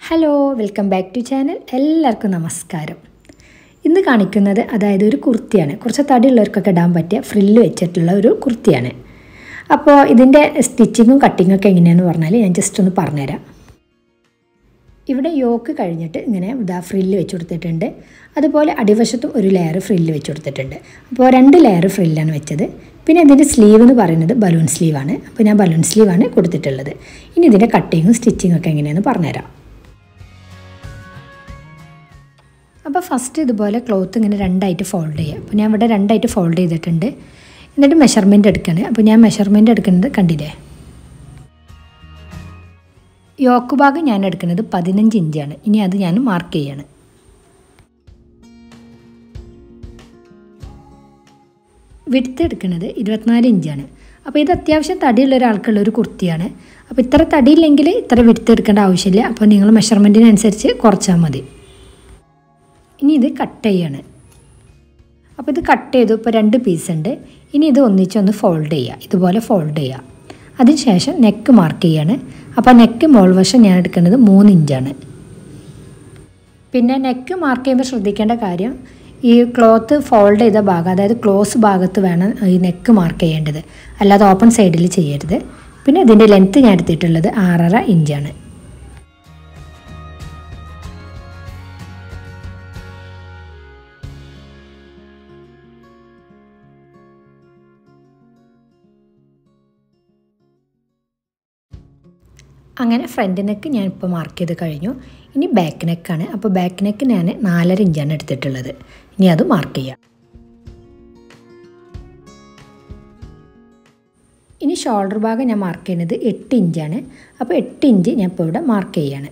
hello welcome back to channel എല്ലാവർക്കും നമസ്കാരം ഇന്ന് കാണിക്കുന്നത് അതായത് ഒരു കുർത്തിയാണ് കുറച്ച് തടിയുള്ളവർക്കൊക്കെ ഇടാൻ പറ്റിയ ഫ്രില്ല് വെച്ചിട്ടുള്ള ഒരു കുർത്തിയാണ് അപ്പോൾ ഇതിൻ്റെ സ്റ്റിച്ചിങ്ങും കട്ടിങ്ങും ഒക്കെ എങ്ങനെയാണെന്ന് പറഞ്ഞാൽ ഞാൻ ജസ്റ്റ് ഒന്ന് പറഞ്ഞുതരാം ഇവിടെ യോക്ക് കഴിഞ്ഞിട്ട് ഇങ്ങനെ ഇതാ ഫ്രില്ല് വെച്ച് കൊടുത്തിട്ടുണ്ട് അതുപോലെ അടിവശത്തും ഒരു ലെയർ ഫ്രില്ല് വെച്ച് കൊടുത്തിട്ടുണ്ട് അപ്പോൾ രണ്ട് ലെയർ ഫ്രില്ലാണ് വെച്ചത് പിന്നെ ഇതിൻ്റെ സ്ലീവ് എന്ന് പറയുന്നത് ബലൂൺ സ്ലീവാണ് അപ്പോൾ ഞാൻ ബലൂൺ സ്ലീവാണ് കൊടുത്തിട്ടുള്ളത് ഇനി ഇതിൻ്റെ കട്ടിങ്ങും സ്റ്റിച്ചിങ്ങും ഒക്കെ എങ്ങനെയാണെന്ന് പറഞ്ഞുതരാം അപ്പോൾ ഫസ്റ്റ് ഇതുപോലെ ക്ലോത്ത് ഇങ്ങനെ രണ്ടായിട്ട് ഫോൾഡ് ചെയ്യുക അപ്പോൾ ഞാൻ ഇവിടെ രണ്ടായിട്ട് ഫോൾഡ് ചെയ്തിട്ടുണ്ട് എന്നിട്ട് മെഷർമെൻറ്റ് എടുക്കുകയാണ് അപ്പോൾ ഞാൻ മെഷർമെൻറ്റ് എടുക്കുന്നത് കണ്ടില്ലേ യോക്ക് ഭാഗം ഞാൻ എടുക്കുന്നത് പതിനഞ്ച് ഇഞ്ചാണ് ഇനി അത് ഞാൻ മാർക്ക് ചെയ്യാണ് വിടുത്ത് എടുക്കുന്നത് ഇരുപത്തിനാല് ഇഞ്ചാണ് അപ്പോൾ ഇത് അത്യാവശ്യം തടിയുള്ള ഒരാൾക്കുള്ള ഒരു കുർത്തിയാണ് അപ്പോൾ ഇത്ര തടിയില്ലെങ്കിൽ ഇത്ര വിടുത്ത് എടുക്കേണ്ട ആവശ്യമില്ല അപ്പോൾ നിങ്ങൾ മെഷർമെൻറ്റിനനുസരിച്ച് കുറച്ചാൽ മതി ഇനി ഇത് കട്ട് ചെയ്യാണ് അപ്പോൾ ഇത് കട്ട് ചെയ്തു ഇപ്പോൾ രണ്ട് പീസ് ഉണ്ട് ഇനി ഇത് ഒന്നിച്ചൊന്ന് ഫോൾഡ് ചെയ്യുക ഇതുപോലെ ഫോൾഡ് ചെയ്യുക അതിനുശേഷം നെക്ക് മാർക്ക് ചെയ്യാണ് അപ്പോൾ നെക്ക് മോൾ വശം ഞാൻ എടുക്കുന്നത് മൂന്ന് ഇഞ്ചാണ് പിന്നെ നെക്ക് മാർക്ക് ചെയ്യുമ്പോൾ ശ്രദ്ധിക്കേണ്ട കാര്യം ഈ ക്ലോത്ത് ഫോൾഡ് ചെയ്ത ഭാഗം അതായത് ക്ലോസ് ഭാഗത്ത് വേണം ഈ നെക്ക് മാർക്ക് ചെയ്യേണ്ടത് അല്ലാതെ ഓപ്പൺ സൈഡിൽ ചെയ്യരുത് പിന്നെ ഇതിൻ്റെ ലെങ്ത്ത് ഞാൻ എടുത്തിട്ടുള്ളത് ആറര ഇഞ്ചാണ് അങ്ങനെ ഫ്രണ്ട് നെക്ക് ഞാൻ ഇപ്പോൾ മാർക്ക് ചെയ്ത് കഴിഞ്ഞു ഇനി ബാക്ക് നെക്കാണ് അപ്പോൾ ബാക്ക് നെക്ക് ഞാൻ നാലര ഇഞ്ചാണ് എടുത്തിട്ടുള്ളത് ഇനി അത് മാർക്ക് ചെയ്യാം ഇനി ഷോൾഡർ ഭാഗം ഞാൻ മാർക്ക് ചെയ്യുന്നത് എട്ട് ഇഞ്ചാണ് അപ്പോൾ എട്ട് ഇഞ്ച് ഞാൻ ഇപ്പോൾ ഇവിടെ മാർക്ക് ചെയ്യാണ്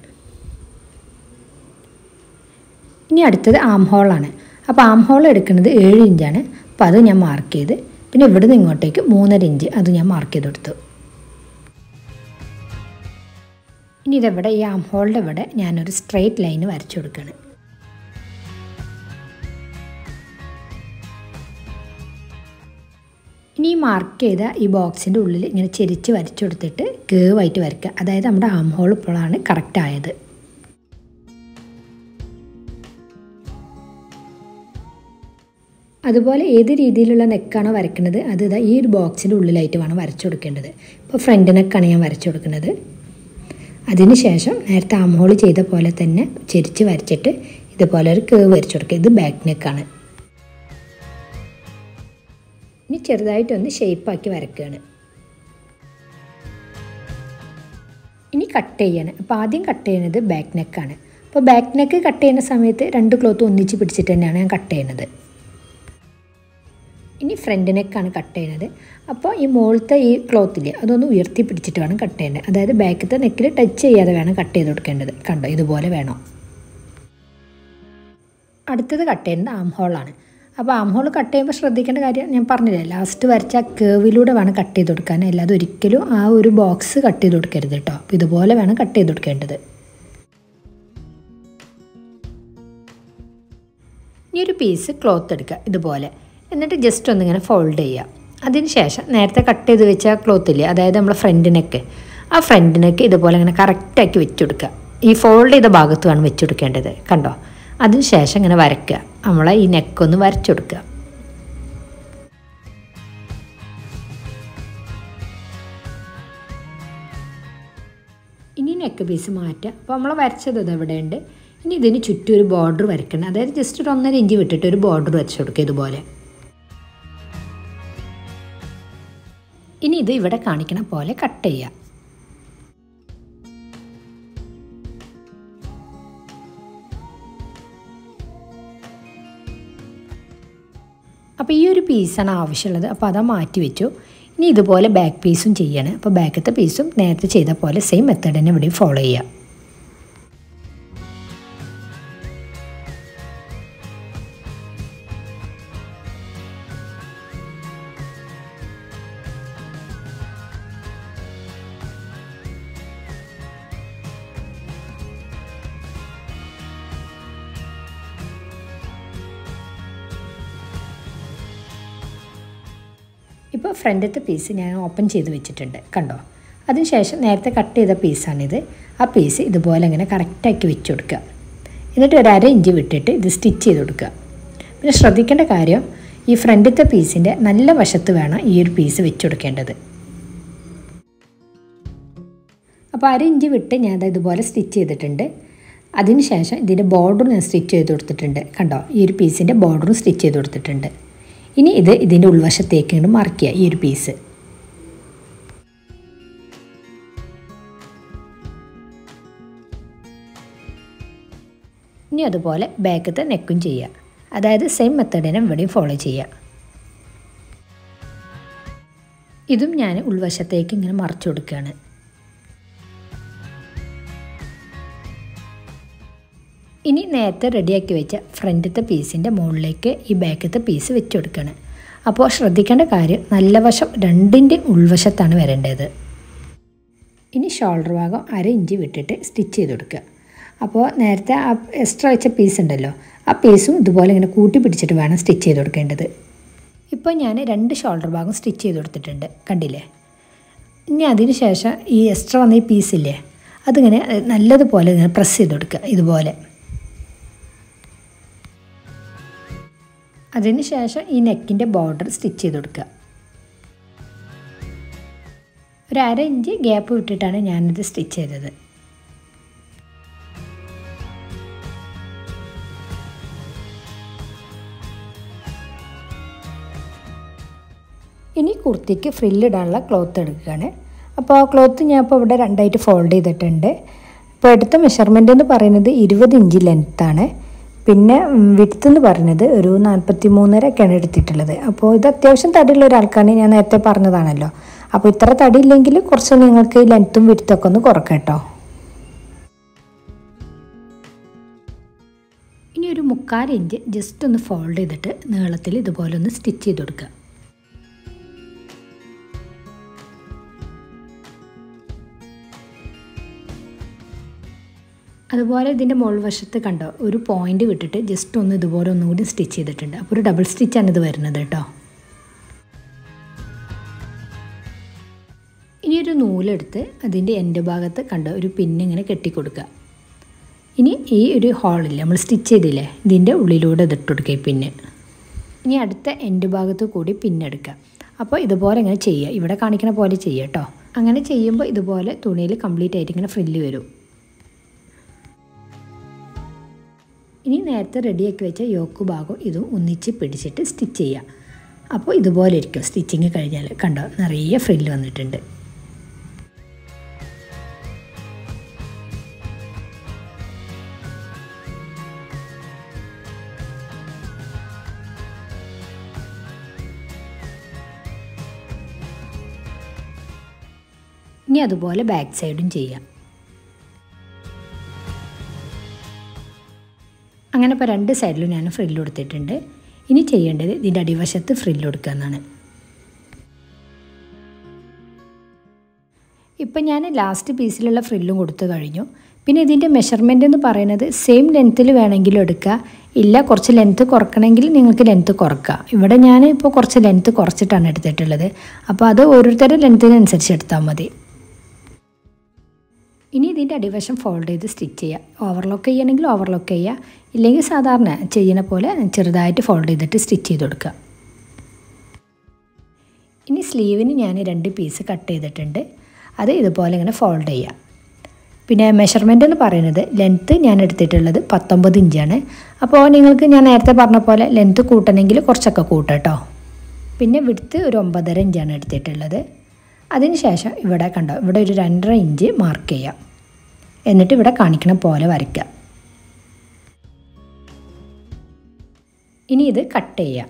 ഇനി അടുത്തത് ആം ഹോളാണ് അപ്പോൾ ആം ഹോൾ എടുക്കുന്നത് ഏഴ് ഇഞ്ചാണ് അപ്പോൾ അത് ഞാൻ മാർക്ക് ചെയ്ത് പിന്നെ ഇവിടുന്ന് ഇങ്ങോട്ടേക്ക് മൂന്നര ഇഞ്ച് അത് ഞാൻ മാർക്ക് ചെയ്ത് കൊടുത്തു ഇനി ഇതെവിടെ ഈ ആം ഹോളിൻ്റെ ഇവിടെ ഞാനൊരു സ്ട്രെയിറ്റ് ലൈന് വരച്ചു കൊടുക്കുകയാണ് ഇനി ഈ മാർക്ക് ചെയ്ത ഈ ബോക്സിൻ്റെ ഉള്ളിൽ ഇങ്ങനെ ചെരിച്ച് വരച്ചു കൊടുത്തിട്ട് കേവായിട്ട് വരയ്ക്കുക അതായത് നമ്മുടെ ആം ഹോൾ ഇപ്പോഴാണ് കറക്റ്റ് ആയത് അതുപോലെ ഏത് രീതിയിലുള്ള നെക്കാണോ വരയ്ക്കുന്നത് അത് ഇതാ ഈ ഒരു ബോക്സിൻ്റെ ഉള്ളിലായിട്ട് വേണം വരച്ചു കൊടുക്കേണ്ടത് ഇപ്പോൾ ഫ്രണ്ട് നെക്കാണ് ഞാൻ വരച്ചു കൊടുക്കുന്നത് അതിനുശേഷം നേരത്തെ ആംഹോൾ ചെയ്ത പോലെ തന്നെ ചെരിച്ച് വരച്ചിട്ട് ഇതുപോലെ ഒരു കേവ് വരച്ചു കൊടുക്കുക ഇത് ബാക്ക് നെക്കാണ് ഇനി ചെറുതായിട്ടൊന്ന് ഷേപ്പാക്കി വരക്കുകയാണ് ഇനി കട്ട് ചെയ്യാണ് അപ്പോൾ ആദ്യം കട്ട് ചെയ്യുന്നത് ബാക്ക് നെക്കാണ് അപ്പോൾ ബാക്ക് നെക്ക് കട്ട് ചെയ്യുന്ന സമയത്ത് രണ്ട് ക്ലോത്ത് ഒന്നിച്ച് പിടിച്ചിട്ട് തന്നെയാണ് ഞാൻ കട്ട് ചെയ്യുന്നത് ഇനി ഫ്രണ്ട് നെക്കാണ് കട്ട് ചെയ്യുന്നത് അപ്പോൾ ഈ മുകളിലത്തെ ഈ ക്ലോത്തില്ലേ അതൊന്ന് ഉയർത്തി പിടിച്ചിട്ട് വേണം കട്ട് ചെയ്യേണ്ടത് അതായത് ബാക്കത്തെ നെക്കിൽ ടച്ച് ചെയ്യാതെ വേണം കട്ട് ചെയ്ത് കൊടുക്കേണ്ടത് കണ്ടോ ഇതുപോലെ വേണം അടുത്തത് കട്ട് ചെയ്യുന്നത് ആം ഹോളാണ് അപ്പോൾ ആം ഹോൾ കട്ട് ചെയ്യുമ്പോൾ ശ്രദ്ധിക്കേണ്ട കാര്യം ഞാൻ പറഞ്ഞില്ലേ ലാസ്റ്റ് വരച്ച കേവിലൂടെ വേണം കട്ട് ചെയ്ത് കൊടുക്കാൻ അല്ലാതെ ഒരിക്കലും ആ ഒരു ബോക്സ് കട്ട് ചെയ്ത് കൊടുക്കരുത് കേട്ടോ അപ്പോൾ ഇതുപോലെ വേണം കട്ട് ചെയ്ത് കൊടുക്കേണ്ടത് ഇനി ഒരു പീസ് ക്ലോത്ത് എടുക്കുക ഇതുപോലെ എന്നിട്ട് ജസ്റ്റ് ഒന്നിങ്ങനെ ഫോൾഡ് ചെയ്യുക അതിനുശേഷം നേരത്തെ കട്ട് ചെയ്ത് വെച്ച ക്ലോത്ത് ഇല്ലേ അതായത് നമ്മുടെ ഫ്രണ്ട് നെക്ക് ആ ഫ്രണ്ട് നെക്ക് ഇതുപോലെ ഇങ്ങനെ കറക്റ്റാക്കി വെച്ച് കൊടുക്കുക ഈ ഫോൾഡ് ചെയ്ത ഭാഗത്ത് വേണം വെച്ച് കൊടുക്കേണ്ടത് കണ്ടോ അതിനുശേഷം ഇങ്ങനെ വരയ്ക്കുക നമ്മളെ ഈ നെക്കൊന്ന് വരച്ചു കൊടുക്കുക ഇനി നെക്ക് പീസ് മാറ്റുക അപ്പോൾ നമ്മൾ വരച്ചത് ഇത് എവിടെയുണ്ട് ഇനി ഇതിന് ചുറ്റും ഒരു ബോർഡർ വരയ്ക്കണം അതായത് ജസ്റ്റ് ഒരു ഒന്നര ഇഞ്ച് വിട്ടിട്ട് ഒരു ബോർഡർ വരച്ചു കൊടുക്കുക ഇതുപോലെ ഇനി ഇത് ഇവിടെ കാണിക്കണ പോലെ കട്ട് ചെയ്യുക അപ്പോൾ ഈ ഒരു പീസാണ് ആവശ്യമുള്ളത് അപ്പോൾ അതാ മാറ്റി വെച്ചു ഇനി ഇതുപോലെ ബാക്ക് പീസും ചെയ്യണം അപ്പോൾ ബാക്കത്തെ പീസും നേരത്തെ ചെയ്ത പോലെ സെയിം മെത്തേഡ് തന്നെ ഇവിടെ ഫോളോ ചെയ്യുക ഇപ്പോൾ ഫ്രണ്ടത്തെ പീസ് ഞാൻ ഓപ്പൺ ചെയ്ത് വെച്ചിട്ടുണ്ട് കണ്ടോ അതിനുശേഷം നേരത്തെ കട്ട് ചെയ്ത പീസാണിത് ആ പീസ് ഇതുപോലെ ഇങ്ങനെ കറക്റ്റാക്കി വെച്ച് കൊടുക്കുക എന്നിട്ട് ഒരു അര ഇഞ്ച് വിട്ടിട്ട് ഇത് സ്റ്റിച്ച് ചെയ്ത് കൊടുക്കുക പിന്നെ ശ്രദ്ധിക്കേണ്ട കാര്യം ഈ ഫ്രണ്ടിലത്തെ പീസിൻ്റെ നല്ല വശത്ത് വേണം ഈ ഒരു പീസ് വെച്ച് കൊടുക്കേണ്ടത് അപ്പോൾ അര ഇഞ്ച് വിട്ട് ഞാൻ ഇതുപോലെ സ്റ്റിച്ച് ചെയ്തിട്ടുണ്ട് അതിനുശേഷം ഇതിൻ്റെ ബോർഡർ ഞാൻ സ്റ്റിച്ച് ചെയ്ത് കൊടുത്തിട്ടുണ്ട് കണ്ടോ ഈ ഒരു പീസിൻ്റെ ബോർഡറും സ്റ്റിച്ച് ചെയ്ത് കൊടുത്തിട്ടുണ്ട് ഇനി ഇത് ഇതിൻ്റെ ഉൾവശത്തേക്ക് ഇങ്ങോട്ട് മറിക്കുക ഈ ഒരു പീസ് ഇനി അതുപോലെ ബാക്കത്തെ നെക്കും ചെയ്യുക അതായത് സെയിം മെത്തേഡിനെ ഇവിടെയും ഫോളോ ചെയ്യുക ഇതും ഞാൻ ഉൾവശത്തേക്ക് ഇങ്ങനെ മറച്ചു കൊടുക്കുകയാണ് ഇനി നേരത്തെ റെഡിയാക്കി വെച്ച ഫ്രണ്ടിലത്തെ പീസിൻ്റെ മുകളിലേക്ക് ഈ ബാക്കത്തെ പീസ് വെച്ച് കൊടുക്കുകയാണ് അപ്പോൾ ശ്രദ്ധിക്കേണ്ട കാര്യം നല്ല വശം രണ്ടിൻ്റെ ഉൾവശത്താണ് വരേണ്ടത് ഇനി ഷോൾഡർ ഭാഗം അര ഇഞ്ച് വിട്ടിട്ട് സ്റ്റിച്ച് ചെയ്ത് കൊടുക്കുക അപ്പോൾ നേരത്തെ ആ എക്സ്ട്രാ വെച്ച പീസ് ഉണ്ടല്ലോ ആ പീസും ഇതുപോലെ ഇങ്ങനെ കൂട്ടി പിടിച്ചിട്ട് വേണം സ്റ്റിച്ച് ചെയ്ത് കൊടുക്കേണ്ടത് ഇപ്പോൾ ഞാൻ രണ്ട് ഷോൾഡർ ഭാഗം സ്റ്റിച്ച് ചെയ്ത് കൊടുത്തിട്ടുണ്ട് കണ്ടില്ലേ ഇനി അതിന് ശേഷം ഈ എക്സ്ട്രാ വന്ന ഈ പീസില്ലേ അതിങ്ങനെ നല്ലതുപോലെ ഇങ്ങനെ പ്രസ് ചെയ്ത് കൊടുക്കുക ഇതുപോലെ അതിന് ശേഷം ഈ നെക്കിൻ്റെ ബോർഡർ സ്റ്റിച്ച് ചെയ്ത് കൊടുക്കുക ഒരു അര ഇഞ്ച് ഗ്യാപ്പ് വിട്ടിട്ടാണ് ഞാനിത് സ്റ്റിച്ച് ചെയ്തത് ഇനി കുർത്തിക്ക് ഫ്രില്ലിടാനുള്ള ക്ലോത്ത് എടുക്കുകയാണ് അപ്പോൾ ആ ക്ലോത്ത് ഞാൻ ഇപ്പോൾ ഇവിടെ രണ്ടായിട്ട് ഫോൾഡ് ചെയ്തിട്ടുണ്ട് ഇപ്പോൾ എടുത്ത മെഷർമെൻ്റ് എന്ന് പറയുന്നത് ഇരുപത് ഇഞ്ച് ലെങ്ത്താണ് പിന്നെ വിട്ത്ത് എന്ന് പറയുന്നത് ഒരു നാൽപ്പത്തി മൂന്നരൊക്കെയാണ് എടുത്തിട്ടുള്ളത് അപ്പോൾ ഇത് അത്യാവശ്യം തടിയുള്ള ഒരാൾക്കാണ് ഞാൻ നേരത്തെ പറഞ്ഞതാണല്ലോ അപ്പോൾ ഇത്ര തടി ഇല്ലെങ്കിൽ കുറച്ച് നിങ്ങൾക്ക് ലെങ്ത്തും വിട്ത്തൊക്കെ ഒന്ന് കുറക്കാം കേട്ടോ ഇനി ഒരു മുക്കാൽ ഇഞ്ച് ജസ്റ്റ് ഒന്ന് ഫോൾഡ് ചെയ്തിട്ട് നീളത്തിൽ ഇതുപോലെ ഒന്ന് സ്റ്റിച്ച് ചെയ്ത് കൊടുക്കുക അതുപോലെ ഇതിൻ്റെ മുകൾ വശത്ത് കണ്ടോ ഒരു പോയിന്റ് വിട്ടിട്ട് ജസ്റ്റ് ഒന്ന് ഇതുപോലെ ഒന്നുകൂടി സ്റ്റിച്ച് ചെയ്തിട്ടുണ്ട് അപ്പോൾ ഒരു ഡബിൾ സ്റ്റിച്ചാണ് ഇത് വരുന്നത് കേട്ടോ ഇനി ഒരു നൂലെടുത്ത് അതിൻ്റെ എൻ്റെ ഭാഗത്ത് കണ്ടോ ഒരു പിന്ന് ഇങ്ങനെ കെട്ടിക്കൊടുക്കുക ഇനി ഈ ഒരു ഹോളില്ലേ നമ്മൾ സ്റ്റിച്ച് ചെയ്തില്ലേ ഇതിൻ്റെ ഉള്ളിലൂടെ ഇതിട്ട് കൊടുക്കുക ഈ പിന്ന് ഇനി അടുത്ത എൻ്റെ ഭാഗത്ത് കൂടി പിന്നെടുക്കുക അപ്പോൾ ഇതുപോലെ ഇങ്ങനെ ചെയ്യുക ഇവിടെ കാണിക്കുന്ന പോലെ ചെയ്യുക കേട്ടോ അങ്ങനെ ചെയ്യുമ്പോൾ ഇതുപോലെ തുണിയിൽ കംപ്ലീറ്റ് ആയിട്ട് ഇങ്ങനെ ഫ്രില്ല് വരും ഇനി നേരത്തെ റെഡിയാക്കി വെച്ച യോക്ക് ഭാഗം ഇതും ഒന്നിച്ച് പിടിച്ചിട്ട് സ്റ്റിച്ച് ചെയ്യുക അപ്പോൾ ഇതുപോലെ ഇരിക്കും സ്റ്റിച്ചിങ് കഴിഞ്ഞാൽ കണ്ടോ നിറയെ ഫ്രില്ല് വന്നിട്ടുണ്ട് ഇനി അതുപോലെ ബാക്ക് സൈഡും ചെയ്യാം അങ്ങനെ ഇപ്പോൾ രണ്ട് സൈഡിലും ഞാൻ ഫ്രില്ല് കൊടുത്തിട്ടുണ്ട് ഇനി ചെയ്യേണ്ടത് ഇതിൻ്റെ അടിവശത്ത് ഫ്രില്ല് കൊടുക്കുക എന്നാണ് ഇപ്പം ഞാൻ ലാസ്റ്റ് പീസിലുള്ള ഫ്രില്ലും കൊടുത്തു കഴിഞ്ഞു പിന്നെ ഇതിൻ്റെ മെഷർമെൻ്റ് എന്ന് പറയുന്നത് സെയിം ലെങ്ത്തിൽ വേണമെങ്കിലും എടുക്കുക ഇല്ല കുറച്ച് ലെങ്ത്ത് കുറക്കണമെങ്കിൽ നിങ്ങൾക്ക് ലെങ്ത്ത് കുറക്കുക ഇവിടെ ഞാൻ ഇപ്പോൾ കുറച്ച് ലെങ്ത്ത് കുറച്ചിട്ടാണ് എടുത്തിട്ടുള്ളത് അപ്പോൾ അത് ഓരോരുത്തരുടെ ലെങ്ത്തിനനുസരിച്ച് എടുത്താൽ മതി ഇനി ഇതിൻ്റെ അടിവശം ഫോൾഡ് ചെയ്ത് സ്റ്റിച്ച് ചെയ്യുക ഓവർലോക്ക് ചെയ്യണമെങ്കിൽ ഓവർലോക്ക് ചെയ്യുക ഇല്ലെങ്കിൽ സാധാരണ ചെയ്യുന്ന പോലെ ചെറുതായിട്ട് ഫോൾഡ് ചെയ്തിട്ട് സ്റ്റിച്ച് ചെയ്ത് കൊടുക്കുക ഇനി സ്ലീവിന് ഞാൻ രണ്ട് പീസ് കട്ട് ചെയ്തിട്ടുണ്ട് അത് ഇതുപോലെ ഇങ്ങനെ ഫോൾഡ് ചെയ്യുക പിന്നെ മെഷർമെൻ്റ് എന്ന് പറയുന്നത് ലെങ്ത്ത് ഞാൻ എടുത്തിട്ടുള്ളത് പത്തൊമ്പത് ഇഞ്ചാണ് അപ്പോൾ നിങ്ങൾക്ക് ഞാൻ നേരത്തെ പറഞ്ഞ പോലെ ലെങ്ത്ത് കൂട്ടണമെങ്കിൽ കുറച്ചൊക്കെ കൂട്ടാം കേട്ടോ പിന്നെ വിടുത്ത് ഒരു ഒമ്പതര ഇഞ്ചാണ് എടുത്തിട്ടുള്ളത് അതിനുശേഷം ഇവിടെ കണ്ടോ ഇവിടെ ഒരു രണ്ടര ഇഞ്ച് മാർക്ക് ചെയ്യാം എന്നിട്ട് ഇവിടെ കാണിക്കണ പോലെ വരയ്ക്കുക ഇനി ഇത് കട്ട് ചെയ്യാം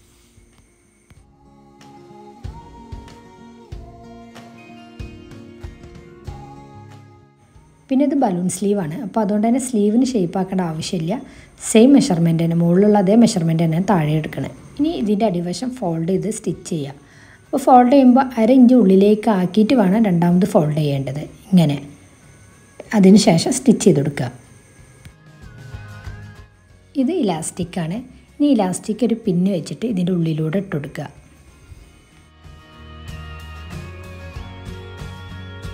പിന്നെ ഇത് ബലൂൺ സ്ലീവാണ് അപ്പോൾ അതുകൊണ്ട് തന്നെ സ്ലീവിന് ഷേപ്പ് ആക്കേണ്ട ആവശ്യമില്ല സെയിം മെഷർമെൻറ്റ് തന്നെ മുകളിലുള്ള അതേ മെഷർമെൻറ്റ് തന്നെ താഴെ എടുക്കണം ഇനി ഇതിൻ്റെ അടിവശം ഫോൾഡ് ചെയ്ത് സ്റ്റിച്ച് ചെയ്യുക അപ്പോൾ ഫോൾഡ് ചെയ്യുമ്പോൾ അര ഇഞ്ച് ഉള്ളിലേക്ക് ആക്കിയിട്ട് വേണം രണ്ടാമത് ഫോൾഡ് ചെയ്യേണ്ടത് ഇങ്ങനെ അതിന് ശേഷം സ്റ്റിച്ച് ചെയ്ത് കൊടുക്കുക ഇത് ഇലാസ്റ്റിക്കാണ് ഇനി ഇലാസ്റ്റിക് ഒരു പിന്ന് വെച്ചിട്ട് ഇതിൻ്റെ ഉള്ളിലൂടെ ഇട്ട് കൊടുക്കുക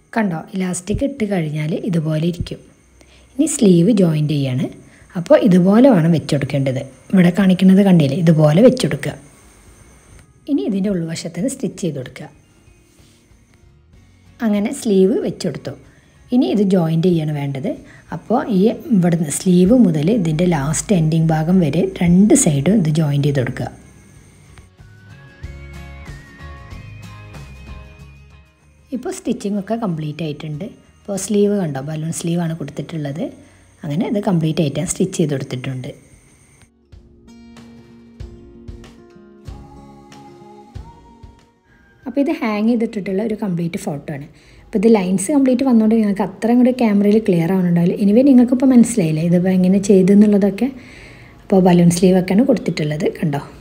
കണ്ടോ ഇലാസ്റ്റിക് ഇട്ട് കഴിഞ്ഞാൽ ഇതുപോലെ ഇരിക്കും ഇനി സ്ലീവ് ജോയിൻ്റ് ചെയ്യാണ് അപ്പോൾ ഇതുപോലെ വേണം വെച്ചെടുക്കേണ്ടത് ഇവിടെ കാണിക്കുന്നത് കണ്ടില്ലേ ഇതുപോലെ വെച്ചെടുക്കുക ഇനി ഇതിൻ്റെ ഉൾവശത്തിന് സ്റ്റിച്ച് ചെയ്ത് കൊടുക്കുക അങ്ങനെ സ്ലീവ് വെച്ചെടുത്തു ഇനി ഇത് ജോയിൻ്റ് ചെയ്യാണ് വേണ്ടത് അപ്പോൾ ഈ ഇവിടുന്ന് സ്ലീവ് മുതൽ ഇതിൻ്റെ ലാസ്റ്റ് എൻഡിങ് ഭാഗം വരെ രണ്ട് സൈഡും ഇത് ജോയിൻ്റ് ചെയ്ത് കൊടുക്കുക ഇപ്പോൾ സ്റ്റിച്ചിങ് ഒക്കെ കംപ്ലീറ്റ് ആയിട്ടുണ്ട് ഇപ്പോൾ സ്ലീവ് കണ്ടോ ബലൂൺ സ്ലീവാണ് കൊടുത്തിട്ടുള്ളത് അങ്ങനെ ഇത് കംപ്ലീറ്റ് ആയിട്ട് ഞാൻ സ്റ്റിച്ച് ചെയ്ത് കൊടുത്തിട്ടുണ്ട് അപ്പോൾ ഇത് ഹാങ് ചെയ്തിട്ടിട്ടുള്ള ഒരു കംപ്ലീറ്റ് ഫോട്ടോ ആണ് അപ്പോൾ ഇത് ലൈൻസ് കംപ്ലീറ്റ് വന്നുകൊണ്ട് നിങ്ങൾക്ക് അത്രയും കൂടി ക്യാമറയിൽ ക്ലിയർ ആവുന്നുണ്ടാവില്ല എനിവേ നിങ്ങൾക്കിപ്പോൾ മനസ്സിലായില്ലേ ഇതിപ്പോൾ എങ്ങനെ ചെയ്തെന്നുള്ളതൊക്കെ അപ്പോൾ ബലൂൺ സ്ലീവൊക്കെയാണ് കൊടുത്തിട്ടുള്ളത് കണ്ടോ